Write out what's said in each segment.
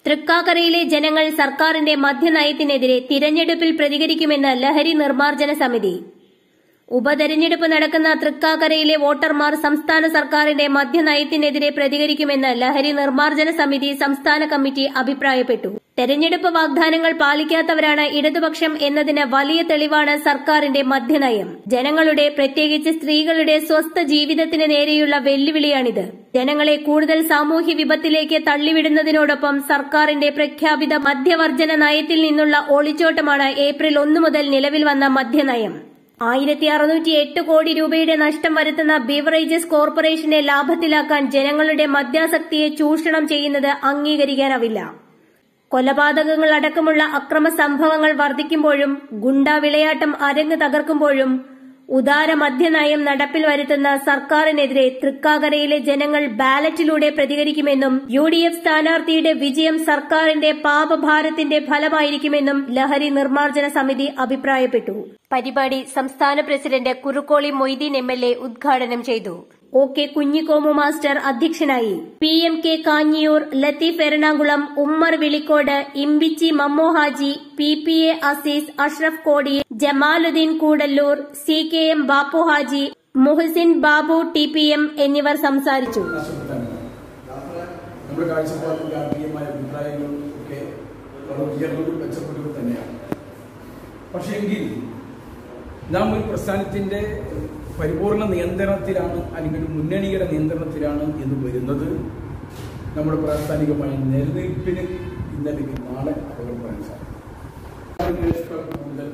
തൃക്കാക്കരയിലെ ജനങ്ങൾ സർക്കാരിന്റെ മദ്യനയത്തിനെതിരെ തിരഞ്ഞെടുപ്പിൽ പ്രതികരിക്കുമെന്ന് ലഹരി നിർമ്മാർജ്ജന സമിതി ഉപതെരഞ്ഞെടുപ്പ് നടക്കുന്ന തൃക്കാക്കരയിലെ വോട്ടർമാർ സംസ്ഥാന സർക്കാരിന്റെ മദ്യനയത്തിനെതിരെ പ്രതികരിക്കുമെന്ന് ലഹരി നിർമ്മാർജ്ജന സമിതി സംസ്ഥാന കമ്മിറ്റി അഭിപ്രായപ്പെട്ടു തെരഞ്ഞെടുപ്പ് വാഗ്ദാനങ്ങൾ പാലിക്കാത്തവരാണ് ഇടതുപക്ഷം എന്നതിന് വലിയ തെളിവാണ് സർക്കാരിന്റെ മദ്യനയം ജനങ്ങളുടെ പ്രത്യേകിച്ച് സ്ത്രീകളുടെ സ്വസ്ഥ ജീവിതത്തിന് നേരെയുള്ള വെല്ലുവിളിയാണിത് ജനങ്ങളെ കൂടുതൽ സാമൂഹ്യ വിപത്തിലേക്ക് തള്ളിവിടുന്നതിനോടൊപ്പം സർക്കാരിന്റെ പ്രഖ്യാപിത മദ്യവർജന നയത്തിൽ നിന്നുള്ള ഒളിച്ചോട്ടമാണ് ഏപ്രിൽ ഒന്നു മുതൽ നിലവിൽ വന്ന മദ്യനയം ആയിരത്തി അറുന്നൂറ്റി എട്ട് കോടി രൂപയുടെ നഷ്ടം വരുത്തുന്ന ബീവറേജസ് കോർപ്പറേഷനെ ലാഭത്തിലാക്കാൻ ജനങ്ങളുടെ മദ്യാസക്തിയെ ചൂഷണം ചെയ്യുന്നത് അംഗീകരിക്കാനാവില്ല കൊലപാതകങ്ങൾ അടക്കമുള്ള അക്രമ സംഭവങ്ങൾ വർദ്ധിക്കുമ്പോഴും ഗുണ്ട വിളയാട്ടം അരങ്ങ് തകർക്കുമ്പോഴും ഉദാര മദ്യനയം നടപ്പിൽ വരുത്തുന്ന സർക്കാരിനെതിരെ തൃക്കാക്കരയിലെ ജനങ്ങൾ ബാലറ്റിലൂടെ പ്രതികരിക്കുമെന്നും യു ഡി എഫ് സ്ഥാനാർത്ഥിയുടെ വിജയം സർക്കാരിന്റെ പാപഭാരത്തിന്റെ ഫലമായിരിക്കുമെന്നും ലഹരി നിർമ്മാർജ്ജന സമിതി അഭിപ്രായപ്പെട്ടു പരിപാടി സംസ്ഥാന president Kurukkoli Moideen M L A ഉദ്ഘാടനം ചെയ്തു ഒ കെ കുഞ്ഞിക്കോമു മാസ്റ്റർ അധ്യക്ഷനായി P M K Kanhiyoor Latheef Ernakulam Ummer Vilikkode Imbichi Mammo Haji P P A Azeez Ashraf Kodi Jamaluddin Koodallur C K M Bappu Haji Muhasin Babu T P M എന്നിവർ സംസാരിച്ചു നഷ്ടപ്പെട്ടാണ് നമ്മുടെ കാഴ്ചപ്പാടും രാഷ്ട്രീയമായ അഭിപ്രായങ്ങളും ഒക്കെ വളരെ ഉയർന്നതും മെച്ചപ്പെട്ടതും തന്നെയാണ് പക്ഷേ എങ്കിൽ നാം ഒരു പ്രസ്ഥാനത്തിന്റെ പരിപൂർണ നിയന്ത്രണത്തിലാണ് അല്ലെങ്കിൽ ഒരു മുന്നണിയുടെ നിയന്ത്രണത്തിലാണ് എന്ന് വരുന്നത് നമ്മുടെ പ്രാസ്ഥാനികമായ നിലനിൽപ്പിന് ഇന്നല്ലെങ്കിൽ നാളെ അപകടം പറയാൻ സാധിക്കും കൂടുതൽ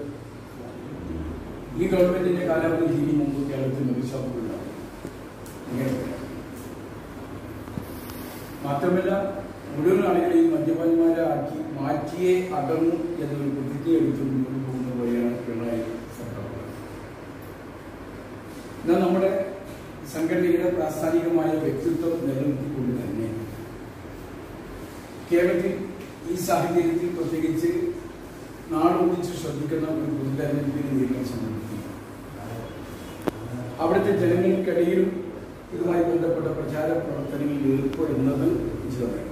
ഈ ഗവൺമെന്റിന്റെ കാലാവധി ജീവി മുമ്പ് കേരളത്തിൽ മനുഷ്യർക്കുണ്ടാവും ഇങ്ങനെ പറയാം മാത്രമല്ല മുഴുവൻ ആളുകളെയും മദ്യപാന്മാരെ ആക്കി മാറ്റിയേ അകന്നു എന്നൊരു പ്രതിജ്ഞ എടുത്ത് മുന്നോട്ട് പോകുന്ന വഴിയാണ് പിണറായി സർക്കാർ എന്നാൽ നമ്മുടെ സംഘടനയുടെ പ്രാസ്ഥാനികമായ വ്യക്തിത്വം നിലനിർത്തിക്കൊണ്ട് തന്നെ കേരളത്തിൽ ഈ സാഹചര്യത്തിൽ പ്രത്യേകിച്ച് നാടൊന്നിച്ച് ശ്രദ്ധിക്കുന്ന ഒരു പൊതുതെരഞ്ഞെടുപ്പിനെ നേരിടാൻ സംബന്ധിക്കും അവിടുത്തെ ജനങ്ങൾക്കിടയിലും ഇതുമായി ബന്ധപ്പെട്ട പ്രചാര പ്രവർത്തനങ്ങളിൽ ഏർപ്പെടുന്നത് ഉചിതമല്ല